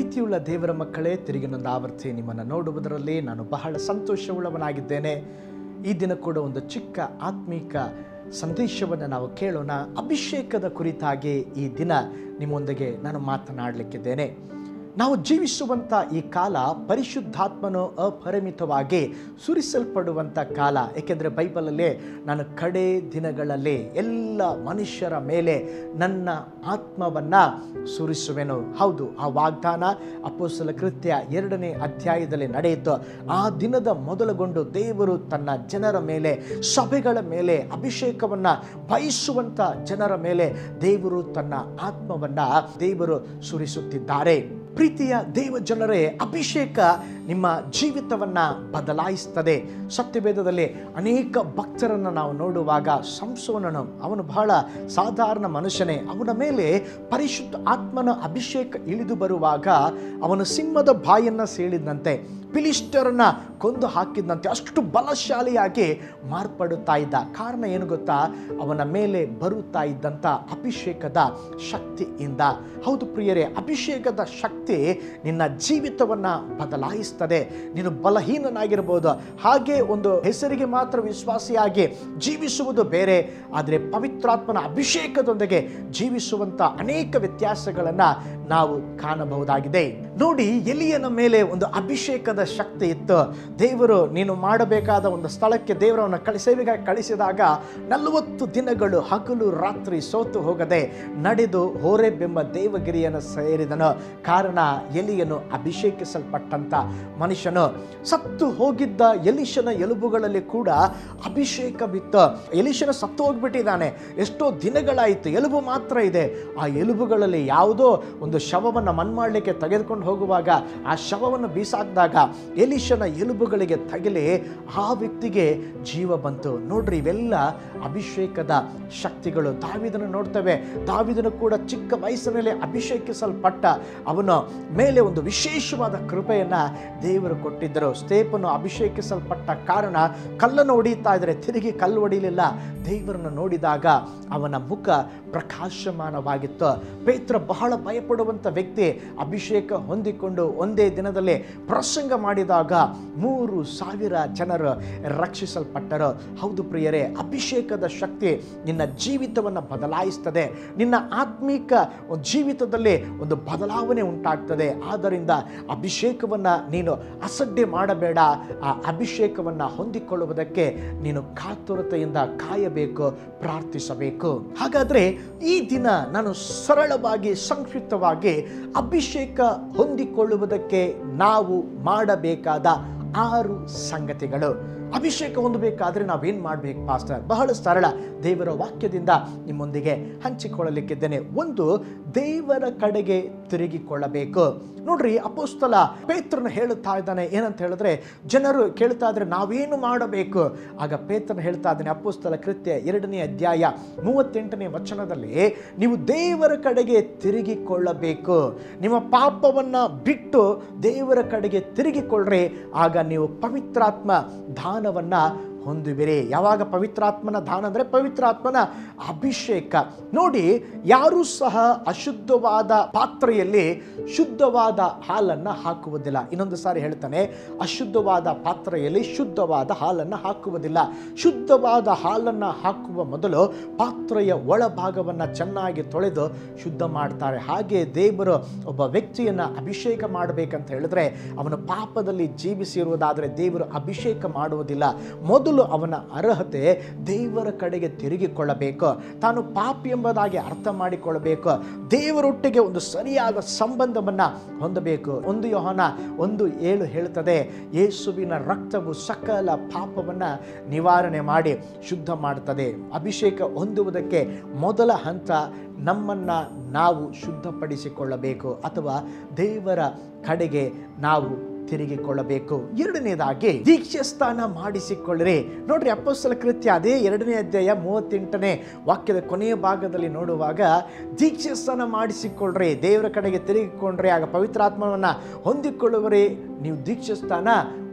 ಪ್ರೀತಿಯುಳ್ಳ ದೇವರ ಮಕ್ಕಳೇ ತಿರುಗಿ ನನ್ನ ಆವರ್ತಿ ನಿಮ್ಮನ್ನು ನೋಡುವುದರಲ್ಲಿ ನಾನು ಬಹಳ ಸಂತೋಷವುಳ್ಳವನಾಗಿದ್ದೇನೆ ಈ ದಿನ ಕೂಡ ಒಂದು ಚಿಕ್ಕ ಆತ್ಮೀಕ ಸಂದೇಶವನ್ನು ನಾವು ಕೇಳೋಣ ಅಭಿಷೇಕದ ಕುರಿತಾಗಿ ಈ ದಿನ ನಿಮ್ಮೊಂದಿಗೆ ನಾನು ಮಾತನಾಡಲಿಕ್ಕಿದ್ದೇನೆ ನಾವು ಜೀವಿಸುವಂಥ ಈ ಕಾಲ ಪರಿಶುದ್ಧಾತ್ಮನು ಅಪರಿಮಿತವಾಗಿ ಸುರಿಸಲ್ಪಡುವಂಥ ಕಾಲ ಏಕೆಂದರೆ ಬೈಬಲಲ್ಲೇ ನಾನು ಕಡೆ ದಿನಗಳಲ್ಲಿ ಎಲ್ಲ ಮನುಷ್ಯರ ಮೇಲೆ ನನ್ನ ಆತ್ಮವನ್ನು ಸುರಿಸುವೆನು ಹೌದು ಆ ವಾಗ್ದಾನ ಅಪೋಸಲ ಕೃತ್ಯ ಎರಡನೇ ಅಧ್ಯಾಯದಲ್ಲಿ ನಡೆಯಿತು ಆ ದಿನದ ಮೊದಲುಗೊಂಡು ದೇವರು ತನ್ನ ಜನರ ಮೇಲೆ ಸಭೆಗಳ ಮೇಲೆ ಅಭಿಷೇಕವನ್ನು ಬಯಸುವಂಥ ಜನರ ಮೇಲೆ ದೇವರು ತನ್ನ ಆತ್ಮವನ್ನು ದೇವರು ಸುರಿಸುತ್ತಿದ್ದಾರೆ ಪ್ರೀತಿಯ ದೇವ ಜನರೇ ಅಭಿಷೇಕ ನಿಮ್ಮ ಜೀವಿತವನ್ನು ಬದಲಾಯಿಸ್ತದೆ ಸತ್ಯವೇದದಲ್ಲಿ ಅನೇಕ ಭಕ್ತರನ್ನು ನಾವು ನೋಡುವಾಗ ಸಂಸೋನನು ಅವನು ಬಹಳ ಸಾಧಾರಣ ಮನುಷ್ಯನೇ ಅವನ ಮೇಲೆ ಪರಿಶುದ್ಧ ಆತ್ಮನ ಅಭಿಷೇಕ ಇಳಿದು ಬರುವಾಗ ಅವನು ಸಿಂಹದ ಬಾಯನ್ನು ಸೀಳಿದಂತೆ ಫಿಲಿಸ್ಟರನ್ನ ಕೊಂದು ಹಾಕಿದಂತೆ ಅಷ್ಟು ಬಲಶಾಲಿಯಾಗಿ ಮಾರ್ಪಡುತ್ತಾ ಇದ್ದ ಕಾರಣ ಏನು ಗೊತ್ತಾ ಅವನ ಮೇಲೆ ಬರುತ್ತಾ ಇದ್ದಂಥ ಅಭಿಷೇಕದ ಶಕ್ತಿಯಿಂದ ಹೌದು ಪ್ರಿಯರೇ ಅಭಿಷೇಕದ ಶಕ್ತಿ ನಿನ್ನ ಜೀವಿತವನ್ನು ಬದಲಾಯಿಸ್ತದೆ ನೀನು ಬಲಹೀನನಾಗಿರ್ಬೋದು ಹಾಗೆ ಒಂದು ಹೆಸರಿಗೆ ಮಾತ್ರ ವಿಶ್ವಾಸಿಯಾಗಿ ಜೀವಿಸುವುದು ಬೇರೆ ಆದರೆ ಪವಿತ್ರಾತ್ಮನ ಅಭಿಷೇಕದೊಂದಿಗೆ ಜೀವಿಸುವಂಥ ಅನೇಕ ವ್ಯತ್ಯಾಸಗಳನ್ನು ನಾವು ಕಾಣಬಹುದಾಗಿದೆ ನೋಡಿ ಎಲಿಯನ ಮೇಲೆ ಒಂದು ಅಭಿಷೇಕದ ಶಕ್ತಿ ಇತ್ತು ದೇವರು ನೀನು ಮಾಡಬೇಕಾದ ಒಂದು ಸ್ಥಳಕ್ಕೆ ದೇವರವನ್ನು ಕಳಿ ಸೇವೆಗಾಗಿ ಕಳಿಸಿದಾಗ ನಲವತ್ತು ದಿನಗಳು ಹಗಲು ರಾತ್ರಿ ಸೋತು ಹೋಗದೆ ನಡೆದು ಹೋರೆಬೆಂಬ ದೇವಗಿರಿಯನ್ನು ಸೇರಿದನು ಕಾರಣ ಎಲಿಯನು ಅಭಿಷೇಕಿಸಲ್ಪಟ್ಟಂತ ಮನುಷ್ಯನು ಸತ್ತು ಹೋಗಿದ್ದ ಎಲಿಶನ ಎಲುಬುಗಳಲ್ಲಿ ಕೂಡ ಅಭಿಷೇಕ ಬಿತ್ತು ಎಲಿಶನ ಸತ್ತು ಹೋಗ್ಬಿಟ್ಟಿದ್ದಾನೆ ಎಷ್ಟೋ ದಿನಗಳಾಯಿತು ಎಲುಬು ಮಾತ್ರ ಇದೆ ಆ ಎಲುಬುಗಳಲ್ಲಿ ಯಾವುದೋ ಒಂದು ಶವವನ್ನು ಮನ್ ಮಾಡಲಿಕ್ಕೆ ತೆಗೆದುಕೊಂಡು ಹೋಗುವಾಗ ಆ ಶವವನ್ನು ಬೀಸಾಕಿದಾಗ ಎಲಿಶನ ಎಲುಬುಗಳಿಗೆ ತಗಲಿ ಆ ವ್ಯಕ್ತಿಗೆ ಜೀವ ಬಂತು ನೋಡ್ರಿ ಇವೆಲ್ಲ ಅಭಿಷೇಕದ ಶಕ್ತಿಗಳು ದಾವಿದನು ನೋಡ್ತೇವೆ ದಾವಿದನು ಕೂಡ ಚಿಕ್ಕ ವಯಸ್ಸಿನಲ್ಲಿ ಅಭಿಷೇಕಿಸಲ್ಪಟ್ಟ ಅವನ ಮೇಲೆ ಒಂದು ವಿಶೇಷವಾದ ಕೃಪೆಯನ್ನ ದೇವರು ಕೊಟ್ಟಿದ್ದರು ಸ್ತೇಪನು ಅಭಿಷೇಕಿಸಲ್ಪಟ್ಟ ಕಾರಣ ಕಲ್ಲನ್ನು ಹೊಡೆಯುತ್ತಾ ಇದ್ರೆ ತಿರುಗಿ ಕಲ್ಲು ಹೊಡಿಲಿಲ್ಲ ದೇವರನ್ನು ನೋಡಿದಾಗ ಅವನ ಮುಖ ಪ್ರಕಾಶಮಾನವಾಗಿತ್ತು ಪೇತ್ರ ಬಹಳ ಭಯಪಡುವಂಥ ವ್ಯಕ್ತಿ ಅಭಿಷೇಕ ಹೊಂದಿಕೊಂಡು ಒಂದೇ ದಿನದಲ್ಲಿ ಪ್ರಸಂಗ ಮಾಡಿದಾಗ ಮೂರು ಸಾವಿರ ಜನರು ರಕ್ಷಿಸಲ್ಪಟ್ಟರು ಹೌದು ಪ್ರಿಯರೇ ಅಭಿಷೇಕದ ಶಕ್ತಿ ನಿನ್ನ ಜೀವಿತವನ್ನು ಬದಲಾಯಿಸ್ತದೆ ನಿನ್ನ ಆತ್ಮೀಕ ಒಂದು ಜೀವಿತದಲ್ಲಿ ಒಂದು ಬದಲಾವಣೆ ಉಂಟಾಗ್ತದೆ ಆದ್ದರಿಂದ ಅಭಿಷೇಕವನ್ನು ನೀನು ಅಸಡ್ಡೆ ಮಾಡಬೇಡ ಆ ಅಭಿಷೇಕವನ್ನು ಹೊಂದಿಕೊಳ್ಳುವುದಕ್ಕೆ ನೀನು ಕಾತುರತೆಯಿಂದ ಕಾಯಬೇಕು ಪ್ರಾರ್ಥಿಸಬೇಕು ಹಾಗಾದರೆ ಈ ದಿನ ನಾನು ಸರಳವಾಗಿ ಸಂಕ್ಷಿಪ್ತವಾಗಿ ಅಭಿಷೇಕ ಹೊಂದಿಕೊಳ್ಳುವುದಕ್ಕೆ ನಾವು ಮಾಡಬೇಕಾದ ಆರು ಸಂಗತಿಗಳು ಅಭಿಷೇಕ ಹೊಂದಬೇಕಾದ್ರೆ ನಾವೇನು ಮಾಡಬೇಕು ಪಾಸ್ಟರ್ ಬಹಳ ಸರಳ ದೇವರ ವಾಕ್ಯದಿಂದ ನಿಮ್ಮೊಂದಿಗೆ ಹಂಚಿಕೊಳ್ಳಲಿಕ್ಕಿದ್ದೇನೆ ಒಂದು ದೇವರ ಕಡೆಗೆ ತಿರುಗಿಕೊಳ್ಳಬೇಕು ನೋಡ್ರಿ ಅಪೋಸ್ತಲ ಪೇತ್ರನ ಹೇಳುತ್ತಾ ಇದ್ದಾನೆ ಏನಂತ ಹೇಳಿದ್ರೆ ಜನರು ಕೇಳ್ತಾ ಇದ್ರೆ ನಾವೇನು ಮಾಡಬೇಕು ಆಗ ಪೇತ್ರನ ಹೇಳ್ತಾ ಇದ್ದಾನೆ ಅಪೋಸ್ತಲ ಕೃತ್ಯ ಎರಡನೇ ಅಧ್ಯಾಯ ಮೂವತ್ತೆಂಟನೇ ವಚನದಲ್ಲಿ ನೀವು ದೇವರ ಕಡೆಗೆ ತಿರುಗಿಕೊಳ್ಳಬೇಕು ನಿಮ್ಮ ಪಾಪವನ್ನು ಬಿಟ್ಟು ದೇವರ ಕಡೆಗೆ ತಿರುಗಿಕೊಳ್ಳ್ರಿ ಆಗ ನೀವು ಪವಿತ್ರಾತ್ಮ ದಾನವನ್ನು ಹೊಂದುವಿರಿ ಯಾವಾಗ ಪವಿತ್ರಾತ್ಮನ ದಾನ ಅಂದರೆ ಪವಿತ್ರಾತ್ಮನ ಅಭಿಷೇಕ ನೋಡಿ ಯಾರೂ ಸಹ ಅಶುದ್ಧವಾದ ಪಾತ್ರೆಯಲ್ಲಿ ಶುದ್ಧವಾದ ಹಾಲನ್ನು ಹಾಕುವುದಿಲ್ಲ ಇನ್ನೊಂದು ಸಾರಿ ಹೇಳ್ತಾನೆ ಅಶುದ್ಧವಾದ ಪಾತ್ರೆಯಲ್ಲಿ ಶುದ್ಧವಾದ ಹಾಲನ್ನು ಹಾಕುವುದಿಲ್ಲ ಶುದ್ಧವಾದ ಹಾಲನ್ನು ಹಾಕುವ ಮೊದಲು ಪಾತ್ರೆಯ ಒಳಭಾಗವನ್ನು ಚೆನ್ನಾಗಿ ತೊಳೆದು ಶುದ್ಧ ಮಾಡ್ತಾರೆ ಹಾಗೆ ದೇವರು ಒಬ್ಬ ವ್ಯಕ್ತಿಯನ್ನು ಅಭಿಷೇಕ ಮಾಡಬೇಕಂತ ಹೇಳಿದ್ರೆ ಅವನು ಪಾಪದಲ್ಲಿ ಜೀವಿಸಿರುವುದಾದರೆ ದೇವರು ಅಭಿಷೇಕ ಮಾಡುವುದಿಲ್ಲ ಮೊದಲು ಅವನ ಅರ್ಹತೆ ದೇವರ ಕಡೆಗೆ ತಿರುಗಿಕೊಳ್ಳಬೇಕು ತಾನು ಪಾಪಿ ಎಂಬುದಾಗಿ ಅರ್ಥ ಮಾಡಿಕೊಳ್ಳಬೇಕು ದೇವರೊಟ್ಟಿಗೆ ಒಂದು ಸರಿಯಾದ ಸಂಬಂಧವನ್ನು ಹೊಂದಬೇಕು ಒಂದು ಯೋಹನ ಒಂದು ಏಳು ಹೇಳ್ತದೆ ಯೇಸುವಿನ ರಕ್ತವು ಸಕಲ ಪಾಪವನ್ನು ನಿವಾರಣೆ ಮಾಡಿ ಶುದ್ಧ ಮಾಡುತ್ತದೆ ಅಭಿಷೇಕ ಹೊಂದುವುದಕ್ಕೆ ಮೊದಲ ಹಂತ ನಮ್ಮನ್ನು ನಾವು ಶುದ್ಧಪಡಿಸಿಕೊಳ್ಳಬೇಕು ಅಥವಾ ದೇವರ ಕಡೆಗೆ ನಾವು ತಿರುಗಿಕೊಳ್ಳಬೇಕು ಎರಡನೇದಾಗಿ ದೀಕ್ಷೆ ಸ್ಥಾನ ಮಾಡಿಸಿಕೊಳ್ಳ್ರಿ ನೋಡ್ರಿ ಅಪ್ಪಸ್ತಲ ಕೃತ್ಯ ಅದೇ ಎರಡನೇ ಅಧ್ಯಾಯ ಮೂವತ್ತೆಂಟನೇ ವಾಕ್ಯದ ಕೊನೆಯ ಭಾಗದಲ್ಲಿ ನೋಡುವಾಗ ದೀಕ್ಷೆ ಸ್ಥಾನ ಮಾಡಿಸಿಕೊಳ್ಳ್ರಿ ದೇವರ ಕಡೆಗೆ ತಿರುಗಿಕೊಂಡ್ರೆ ಆಗ ಪವಿತ್ರಾತ್ಮವನ್ನು ಹೊಂದಿಕೊಳ್ಳುವರೆ ನೀವು ದೀಕ್ಷೆ ಸ್ಥಾನ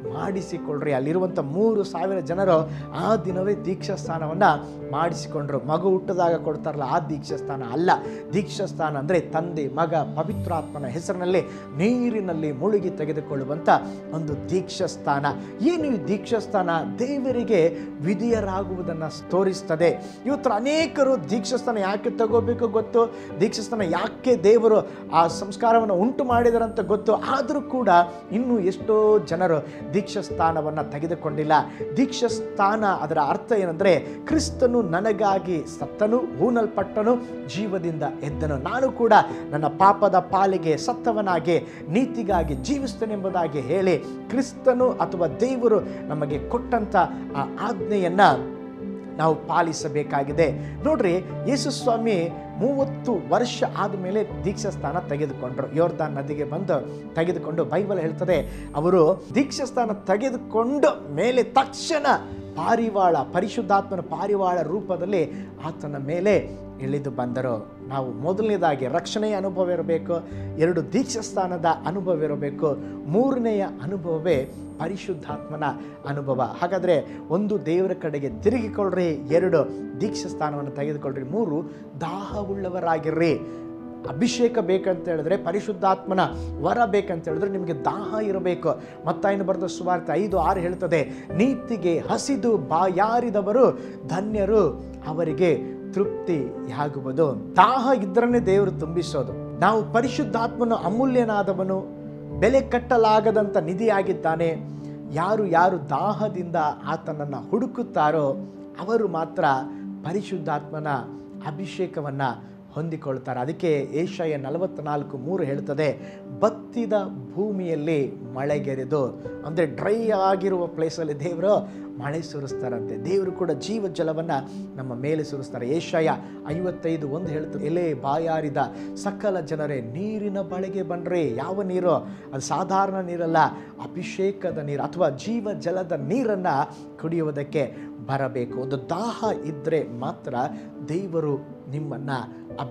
ಮಾಡಿಸಿಕೊಳ್ಳ್ರಿ ಅಲ್ಲಿರುವಂಥ ಮೂರು ಸಾವಿರ ಜನರು ಆ ದಿನವೇ ದೀಕ್ಷಾ ಸ್ಥಾನವನ್ನು ಮಾಡಿಸಿಕೊಂಡ್ರು ಮಗು ಹುಟ್ಟಿದಾಗ ಕೊಡ್ತಾರಲ್ಲ ಆ ದೀಕ್ಷಾ ಸ್ಥಾನ ಅಲ್ಲ ದೀಕ್ಷಾ ಸ್ಥಾನ ಅಂದರೆ ತಂದೆ ಮಗ ಪವಿತ್ರಾತ್ಮನ ಹೆಸರಿನಲ್ಲಿ ನೀರಿನಲ್ಲಿ ಮುಳುಗಿ ತೆಗೆದುಕೊಳ್ಳುವಂಥ ಒಂದು ದೀಕ್ಷಾ ಸ್ಥಾನ ಏನು ಈ ದೀಕ್ಷಾ ಸ್ಥಾನ ದೇವರಿಗೆ ವಿಧಿಯರಾಗುವುದನ್ನು ತೋರಿಸ್ತದೆ ಇವತ್ತು ಅನೇಕರು ದೀಕ್ಷಾ ಸ್ಥಾನ ಯಾಕೆ ತಗೋಬೇಕು ಗೊತ್ತು ದೀಕ್ಷಾ ಸ್ಥಾನ ಯಾಕೆ ದೇವರು ಆ ಸಂಸ್ಕಾರವನ್ನು ಉಂಟು ಮಾಡಿದರಂತ ಗೊತ್ತು ಆದರೂ ಕೂಡ ಇನ್ನೂ ಎಷ್ಟೋ ಜನರು ದೀಕ್ಷಾ ಸ್ಥಾನವನ್ನು ತೆಗೆದುಕೊಂಡಿಲ್ಲ ದೀಕ್ಷಾ ಸ್ಥಾನ ಅದರ ಅರ್ಥ ಏನಂದರೆ ಕ್ರಿಸ್ತನು ನನಗಾಗಿ ಸತ್ತನು ಹೂನಲ್ಪಟ್ಟನು ಜೀವದಿಂದ ಎದ್ದನು ನಾನು ಕೂಡ ನನ್ನ ಪಾಪದ ಪಾಲಿಗೆ ಸತ್ತವನಾಗಿ ನೀತಿಗಾಗಿ ಜೀವಿಸ್ತೇನೆಂಬುದಾಗಿ ಹೇಳಿ ಕ್ರಿಸ್ತನು ಅಥವಾ ದೇವರು ನಮಗೆ ಕೊಟ್ಟಂಥ ಆ ಆಜ್ಞೆಯನ್ನು ನಾವು ಪಾಲಿಸಬೇಕಾಗಿದೆ ನೋಡ್ರಿ ಯೇಸು ಸ್ವಾಮಿ ಮೂವತ್ತು ವರ್ಷ ಆದಮೇಲೆ ದೀಕ್ಷಾ ಸ್ಥಾನ ತೆಗೆದುಕೊಂಡ್ರು ಯೋರ್ದಾನ್ ನದಿಗೆ ಬಂದು ತೆಗೆದುಕೊಂಡು ಬೈಬಲ್ ಹೇಳ್ತದೆ ಅವರು ದೀಕ್ಷಾ ಸ್ಥಾನ ತೆಗೆದುಕೊಂಡು ಮೇಲೆ ತಕ್ಷಣ ಪಾರಿವಾಳ ಪರಿಶುದ್ಧಾತ್ಮನ ಪಾರಿವಾಳ ರೂಪದಲ್ಲಿ ಆತನ ಮೇಲೆ ಇಳಿದು ಬಂದರು ನಾವು ಮೊದಲನೇದಾಗಿ ರಕ್ಷಣೆಯ ಅನುಭವ ಇರಬೇಕು ಎರಡು ದೀಕ್ಷಾ ಸ್ಥಾನದ ಅನುಭವ ಇರಬೇಕು ಮೂರನೆಯ ಅನುಭವವೇ ಪರಿಶುದ್ಧಾತ್ಮನ ಅನುಭವ ಹಾಗಾದರೆ ಒಂದು ದೇವರ ಕಡೆಗೆ ತಿರುಗಿಕೊಳ್ಳ್ರಿ ಎರಡು ದೀಕ್ಷಾ ಸ್ಥಾನವನ್ನು ತೆಗೆದುಕೊಳ್ಳ್ರಿ ಮೂರು ದಾಹವುಳ್ಳವರಾಗಿರ್ರಿ ಅಭಿಷೇಕ ಬೇಕಂತ ಹೇಳಿದ್ರೆ ಪರಿಶುದ್ಧಾತ್ಮನ ವರ ಬೇಕಂತ ಹೇಳಿದ್ರೆ ನಿಮಗೆ ದಾಹ ಇರಬೇಕು ಮತ್ತಾಯಿನ ಬರೆದ ಸುವಾರ್ತೆ ಐದು ಆರು ಹೇಳ್ತದೆ ನೀತಿಗೆ ಹಸಿದು ಬಾಯಾರಿದವರು ಧನ್ಯರು ಅವರಿಗೆ ತೃಪ್ತಿಯಾಗುವುದು ದಾಹ ಇದ್ರನ್ನೇ ದೇವರು ತುಂಬಿಸೋದು ನಾವು ಪರಿಶುದ್ಧಾತ್ಮನು ಅಮೂಲ್ಯನಾದವನು ಬೆಲೆ ಕಟ್ಟಲಾಗದಂಥ ನಿಧಿಯಾಗಿದ್ದಾನೆ ಯಾರು ಯಾರು ದಾಹದಿಂದ ಆತನನ್ನು ಹುಡುಕುತ್ತಾರೋ ಅವರು ಮಾತ್ರ ಪರಿಶುದ್ಧಾತ್ಮನ ಅಭಿಷೇಕವನ್ನು ಹೊಂದಿಕೊಳ್ತಾರೆ ಅದಕ್ಕೆ ಏಷಯ ನಲವತ್ತ್ನಾಲ್ಕು ಮೂರು ಹೇಳ್ತದೆ ಬತ್ತಿದ ಭೂಮಿಯಲ್ಲಿ ಮಳೆಗೆರೆದು ಅಂದರೆ ಡ್ರೈ ಆಗಿರುವ ಪ್ಲೇಸಲ್ಲಿ ದೇವರು ಮಳೆ ಸುರಿಸ್ತಾರಂತೆ ದೇವರು ಕೂಡ ಜೀವ ಜಲವನ್ನು ನಮ್ಮ ಮೇಲೆ ಸುರಿಸ್ತಾರೆ ಏಷಯ ಐವತ್ತೈದು ಒಂದು ಹೇಳ್ತದೆ ಎಲೆ ಬಾಯಾರಿದ ಸಕಲ ಜನರೇ ನೀರಿನ ಬಳೆಗೆ ಬನ್ರಿ ಯಾವ ನೀರು ಅದು ಸಾಧಾರಣ ನೀರಲ್ಲ ಅಭಿಷೇಕದ ನೀರು ಅಥವಾ ಜೀವ ಜಲದ ನೀರನ್ನು ಕುಡಿಯುವುದಕ್ಕೆ ಬರಬೇಕು ಒಂದು ದಾಹ ಇದ್ದರೆ ಮಾತ್ರ ದೇವರು ನಿಮ್ಮನ್ನು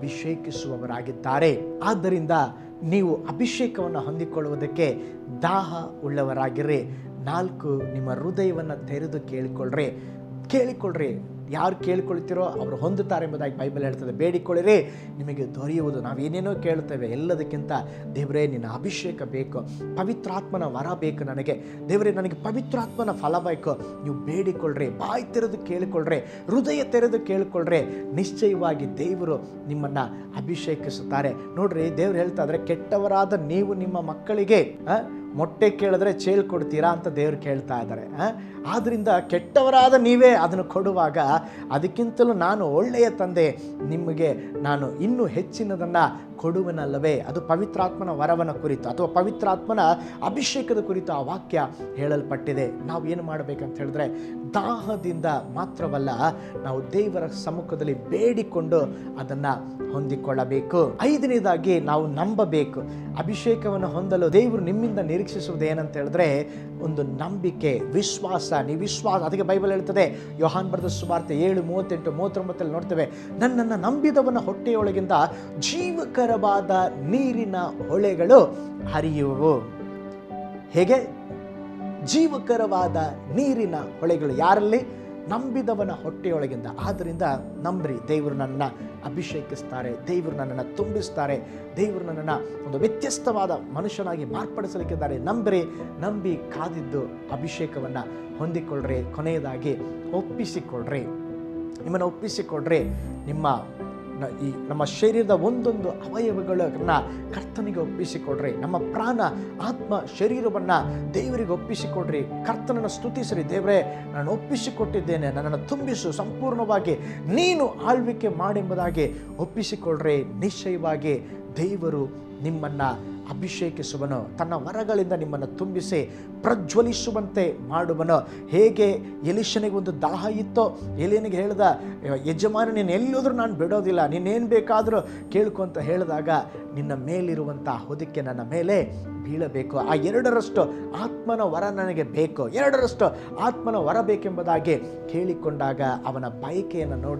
ಅಭಿಷೇಕಿಸುವವರಾಗಿದ್ದಾರೆ ಆದ್ದರಿಂದ ನೀವು ಅಭಿಷೇಕವನ್ನು ಹೊಂದಿಕೊಳ್ಳುವುದಕ್ಕೆ ದಾಹ ಉಳ್ಳವರಾಗಿರ್ರಿ ನಾಲ್ಕು ನಿಮ್ಮ ಹೃದಯವನ್ನು ತೆರೆದು ಕೇಳಿಕೊಳ್ಳ್ರಿ ಕೇಳಿಕೊಳ್ಳ್ರಿ ಯಾರು ಕೇಳಿಕೊಳ್ತೀರೋ ಅವರು ಹೊಂದುತ್ತಾರೆ ಎಂಬುದಾಗಿ ಬೈಬಲ್ ಹೇಳ್ತದೆ ಬೇಡಿಕೊಳ್ಳಿರಿ ನಿಮಗೆ ದೊರೆಯುವುದು ನಾವೇನೇನೋ ಕೇಳ್ತೇವೆ ಎಲ್ಲದಕ್ಕಿಂತ ದೇವರೇ ನಿನ್ನ ಅಭಿಷೇಕ ಬೇಕು ಪವಿತ್ರಾತ್ಮನ ವರ ಬೇಕು ನನಗೆ ದೇವರೇ ನನಗೆ ಪವಿತ್ರಾತ್ಮನ ಫಲ ಬೇಕು ನೀವು ಬೇಡಿಕೊಳ್ಳ್ರಿ ಬಾಯಿ ತೆರೆದು ಕೇಳಿಕೊಳ್ಳ್ರಿ ಹೃದಯ ತೆರೆದು ಕೇಳಿಕೊಳ್ಳ್ರಿ ನಿಶ್ಚಯವಾಗಿ ದೇವರು ನಿಮ್ಮನ್ನು ಅಭಿಷೇಕಿಸುತ್ತಾರೆ ನೋಡ್ರಿ ದೇವ್ರು ಹೇಳ್ತಾ ಇದ್ರೆ ಕೆಟ್ಟವರಾದ ನೀವು ನಿಮ್ಮ ಮಕ್ಕಳಿಗೆ ಆ, ಮೊಟ್ಟೆ ಕೇಳಿದ್ರೆ ಚೇಲ್ ಕೊಡ್ತೀರಾ ಅಂತ ದೇವ್ರು ಕೇಳ್ತಾ ಇದ್ದಾರೆ ಆದ್ದರಿಂದ ಕೆಟ್ಟವರಾದ ನೀವೇ ಅದನ್ನು ಕೊಡುವಾಗ ಅದಕ್ಕಿಂತಲೂ ನಾನು ಒಳ್ಳೆಯ ತಂದೆ ನಿಮಗೆ ನಾನು ಇನ್ನೂ ಹೆಚ್ಚಿನದನ್ನು ಕೊಡುವನಲ್ಲವೇ ಅದು ಪವಿತ್ರಾತ್ಮನ ವರವನ ಕುರಿತು ಅಥವಾ ಪವಿತ್ರಾತ್ಮನ ಅಭಿಷೇಕದ ಕುರಿತು ಆ ವಾಕ್ಯ ಹೇಳಲ್ಪಟ್ಟಿದೆ ನಾವು ಏನು ಮಾಡಬೇಕಂತ ಹೇಳಿದ್ರೆ ದಾಹದಿಂದ ಮಾತ್ರವಲ್ಲ ನಾವು ದೇವರ ಸಮ್ಮುಖದಲ್ಲಿ ಬೇಡಿಕೊಂಡು ಅದನ್ನು ಹೊಂದಿಕೊಳ್ಳಬೇಕು ಐದನೇದಾಗಿ ನಾವು ನಂಬಬೇಕು ಅಭಿಷೇಕವನ್ನು ಹೊಂದಲು ದೇವರು ನಿಮ್ಮಿಂದ ನಿರೀಕ್ಷಿಸುವುದು ಏನಂತ ಹೇಳಿದ್ರೆ ಒಂದು ನಂಬಿಕೆ ವಿಶ್ವಾಸ ನೀವು ವಿಶ್ವಾಸ ಅದಕ್ಕೆ ಬೈಬಲ್ ಹೇಳ್ತದೆ ಯೋಹಾನ್ ಬರೆದ ಸುವಾರ್ತೆ ಏಳು ಮೂವತ್ತೆಂಟು ಮೂವತ್ತೊಂಬತ್ತಲ್ಲಿ ನೋಡ್ತೇವೆ ನನ್ನನ್ನು ನಂಬಿದವನ ಹೊಟ್ಟೆಯೊಳಗಿಂದ ಜೀವಕರವಾದ ನೀರಿನ ಹೊಳೆಗಳು ಹರಿಯುವವು ಹೇಗೆ ಜೀವಕರವಾದ ನೀರಿನ ಹೊಳೆಗಳು ಯಾರಲ್ಲಿ ನಂಬಿದವನ ಹೊಟ್ಟೆಯೊಳಗಿಂದ ಆದ್ದರಿಂದ ನಂಬ್ರಿ ದೇವರು ನನ್ನನ್ನು ಅಭಿಷೇಕಿಸ್ತಾರೆ ದೇವರು ನನ್ನನ್ನು ತುಂಬಿಸ್ತಾರೆ ದೇವರು ನನ್ನನ್ನು ಒಂದು ವ್ಯತ್ಯಸ್ತವಾದ ಮನುಷ್ಯನಾಗಿ ಮಾರ್ಪಡಿಸಲಿಕ್ಕಿದ್ದಾರೆ ನಂಬ್ರಿ ನಂಬಿ ಕಾದಿದ್ದು ಅಭಿಷೇಕವನ್ನು ಹೊಂದಿಕೊಳ್ಳ್ರಿ ಕೊನೆಯದಾಗಿ ಒಪ್ಪಿಸಿಕೊಳ್ಳ್ರಿ ನಿಮ್ಮನ್ನು ಒಪ್ಪಿಸಿಕೊಡ್ರಿ ನಿಮ್ಮ ನ- ಈ ನಮ್ಮ ಶರೀರದ ಒಂದೊಂದು ಅವಯವಗಳನ್ನು ಕರ್ತನಿಗೆ ಒಪ್ಪಿಸಿಕೊಡ್ರಿ ನಮ್ಮ ಪ್ರಾಣ ಆತ್ಮ ಶರೀರವನ್ನು ದೇವರಿಗೆ ಒಪ್ಪಿಸಿಕೊಡ್ರಿ ಕರ್ತನನ್ನು ಸ್ತುತಿಸ್ರಿ ದೇವರೇ ನಾನು ಒಪ್ಪಿಸಿಕೊಟ್ಟಿದ್ದೇನೆ ನನ್ನನ್ನು ತುಂಬಿಸು ಸಂಪೂರ್ಣವಾಗಿ ನೀನು ಆಳ್ವಿಕೆ ಮಾಡೆಂಬುದಾಗಿ ಒಪ್ಪಿಸಿಕೊಡ್ರಿ ನಿಶ್ಚಯವಾಗಿ ದೇವರು ನಿಮ್ಮನ್ನು ಅಭಿಷೇಕಿಸುವನು ತನ್ನ ವರಗಳಿಂದ ನಿಮ್ಮನ್ನು ತುಂಬಿಸಿ ಪ್ರಜ್ವಲಿಸುವಂತೆ ಮಾಡುವನು ಹೇಗೆ ಎಲಿಶನಿಗೆ ಒಂದು ದಾಹ ಇತ್ತೋ ಎಲಿಯನಿಗೆ ಹೇಳ್ದ ಯಜಮಾನ ನೀನು ಎಲ್ಲೋದ್ರೂ ನಾನು ಬಿಡೋದಿಲ್ಲ ನೀನೇನು ಬೇಕಾದರೂ ಕೇಳ್ಕೊ ಅಂತ ಹೇಳಿದಾಗ ನಿನ್ನ ಮೇಲಿರುವಂಥ ಹೊದಿಕೆ ನನ್ನ ಮೇಲೆ ಬೀಳಬೇಕು ಆ ಎರಡರಷ್ಟು ಆತ್ಮನ ವರ ನನಗೆ ಬೇಕು ಎರಡರಷ್ಟು ಆತ್ಮನ ವರ ಬೇಕೆಂಬುದಾಗಿ ಕೇಳಿಕೊಂಡಾಗ ಅವನ ಬಯಕೆಯನ್ನು ನೋಡಿ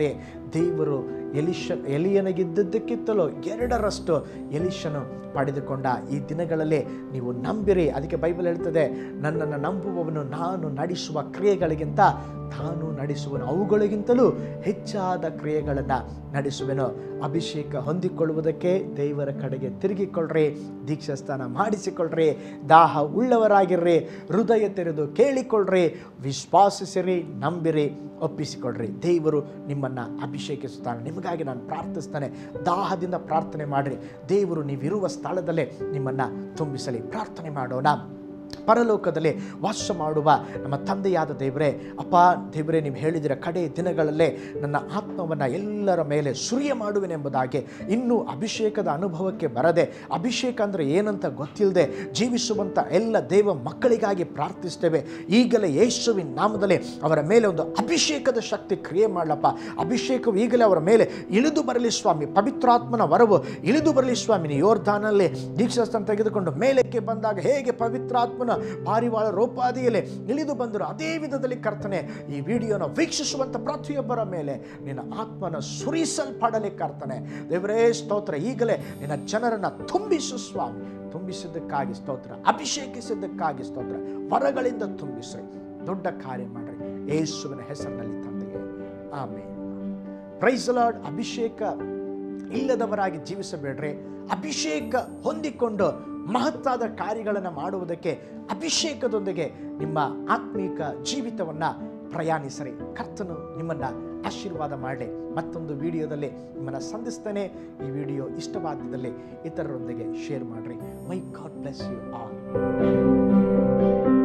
ದೇವರು ಎಲಿಶ ಎಲಿಯನಿಗಿದ್ದದ್ದಕ್ಕಿಂತಲೂ ಎರಡರಷ್ಟು ಎಲಿಶನು ಪಡೆದುಕೊಂಡ ಈ ದಿನಗಳಲ್ಲಿ ನೀವು ನಂಬಿರಿ ಅದಕ್ಕೆ ಬೈಬಲ್ ಹೇಳ್ತದೆ ನನ್ನನ್ನು ನಂಬುವವನು ನಾನು ನಡೆಸುವ ಕ್ರಿಯೆಗಳಿಗಿಂತ ತಾನು ನಡೆಸುವನು ಅವುಗಳಿಗಿಂತಲೂ ಹೆಚ್ಚಾದ ಕ್ರಿಯೆಗಳನ್ನು ನಡೆಸುವೆನು ಅಭಿಷೇಕ ಹೊಂದಿಕೊಳ್ಳುವುದಕ್ಕೆ ದೇವರ ಕಡೆಗೆ ತಿರುಗಿಕೊಳ್ಳ್ರಿ ದೀಕ್ಷಾಸ್ಥಾನ ಮಾಡಿಸಿಕೊಳ್ಳ್ರಿ ದಾಹ ಉಳ್ಳವರಾಗಿರ್ರಿ ಹೃದಯ ತೆರೆದು ಕೇಳಿಕೊಳ್ಳ್ರಿ ವಿಶ್ವಾಸಿಸಿರಿ ನಂಬಿರಿ ಒಪ್ಪಿಸಿಕೊಳ್ರಿ ದೇವರು ನಿಮ್ಮನ್ನು ಅಭಿಷೇಕಿಸುತ್ತಾನೆ ನಿಮಗಾಗಿ ನಾನು ಪ್ರಾರ್ಥಿಸ್ತಾನೆ ದಾಹದಿಂದ ಪ್ರಾರ್ಥನೆ ಮಾಡಿರಿ ದೇವರು ನೀವಿರುವ ಸ್ಥಳದಲ್ಲೇ ನಿಮ್ಮನ್ನು ತುಂಬಿಸಲಿ ಪ್ರಾರ್ಥನೆ ಮಾಡೋಣ ಪರಲೋಕದಲ್ಲಿ ವಾಸ ಮಾಡುವ ನಮ್ಮ ತಂದೆಯಾದ ದೇವರೇ ಅಪ್ಪ ದೇವರೇ ನೀವು ಹೇಳಿದಿರ ಕಡೆ ದಿನಗಳಲ್ಲೇ ನನ್ನ ಆತ್ಮವನ್ನು ಎಲ್ಲರ ಮೇಲೆ ಸುರಿಯ ಮಾಡುವೆನೆಂಬುದಾಗಿ ಇನ್ನೂ ಅಭಿಷೇಕದ ಅನುಭವಕ್ಕೆ ಬರದೆ ಅಭಿಷೇಕ ಅಂದರೆ ಏನಂತ ಗೊತ್ತಿಲ್ಲದೆ ಜೀವಿಸುವಂಥ ಎಲ್ಲ ದೇವ ಮಕ್ಕಳಿಗಾಗಿ ಪ್ರಾರ್ಥಿಸ್ತೇವೆ ಈಗಲೇ ಯೇಸುವಿನ ನಾಮದಲ್ಲಿ ಅವರ ಮೇಲೆ ಒಂದು ಅಭಿಷೇಕದ ಶಕ್ತಿ ಕ್ರಿಯೆ ಮಾಡಲಪ್ಪ ಅಭಿಷೇಕವು ಈಗಲೇ ಅವರ ಮೇಲೆ ಇಳಿದು ಬರಲಿ ಸ್ವಾಮಿ ಪವಿತ್ರಾತ್ಮನ ವರವು ಇಳಿದು ಬರಲಿ ಸ್ವಾಮಿ ಯೋರ್ಧಾನಲ್ಲಿ ದೀಕ್ಷಾಸ್ಥಾನ ತೆಗೆದುಕೊಂಡು ಮೇಲಕ್ಕೆ ಬಂದಾಗ ಹೇಗೆ ಪವಿತ್ರಾತ್ಮನ ಪಾರಿವಾಳ ರೋಪಾದಿಯಲ್ಲಿ ಇಳಿದು ಬಂದರು ಅದೇ ವಿಧದಲ್ಲಿ ಕರ್ತನೆ ಈ ವಿಡಿಯೋನ ವೀಕ್ಷಿಸುವಂಥ ಪ್ರತಿಯೊಬ್ಬರ ಮೇಲೆ ನಿನ್ನ ಆತ್ಮನ ಸುರಿಸಲ್ಪಡಲಿ ಕರ್ತನೆ ದೇವರೇ ಸ್ತೋತ್ರ ಈಗಲೇ ನಿನ್ನ ಜನರನ್ನ ತುಂಬಿಸು ಸ್ವಾಮಿ ತುಂಬಿಸಿದ್ದಕ್ಕಾಗಿ ಸ್ತೋತ್ರ ಅಭಿಷೇಕಿಸಿದ್ದಕ್ಕಾಗಿ ಸ್ತೋತ್ರ ವರಗಳಿಂದ ತುಂಬಿಸ್ರಿ ದೊಡ್ಡ ಕಾರ್ಯ ಮಾಡ್ರಿ ಯೇಸುವಿನ ಹೆಸರಿನಲ್ಲಿ ತಂದೆಗೆ ಆಮೇಲೆ ಪ್ರೈಸ್ ಲಾರ್ಡ್ ಅಭಿಷೇಕ ಇಲ್ಲದವರಾಗಿ ಜೀವಿಸಬೇಡ್ರಿ ಅಭಿಷೇಕ ಹೊಂದಿಕೊಂಡು ಮಹತ್ತಾದ ಕಾರ್ಯಗಳನ್ನು ಮಾಡುವುದಕ್ಕೆ ಅಭಿಷೇಕದೊಂದಿಗೆ ನಿಮ್ಮ ಆತ್ಮೀಕ ಜೀವಿತವನ್ನು ಪ್ರಯಾಣಿಸರಿ ಕರ್ತನು ನಿಮ್ಮನ್ನು ಆಶೀರ್ವಾದ ಮಾಡಲಿ ಮತ್ತೊಂದು ವಿಡಿಯೋದಲ್ಲಿ ನಿಮ್ಮನ್ನು ಸಂಧಿಸ್ತೇನೆ ಈ ವಿಡಿಯೋ ಇಷ್ಟವಾದಲ್ಲಿ ಇತರರೊಂದಿಗೆ ಶೇರ್ ಮಾಡಿರಿ may God bless you all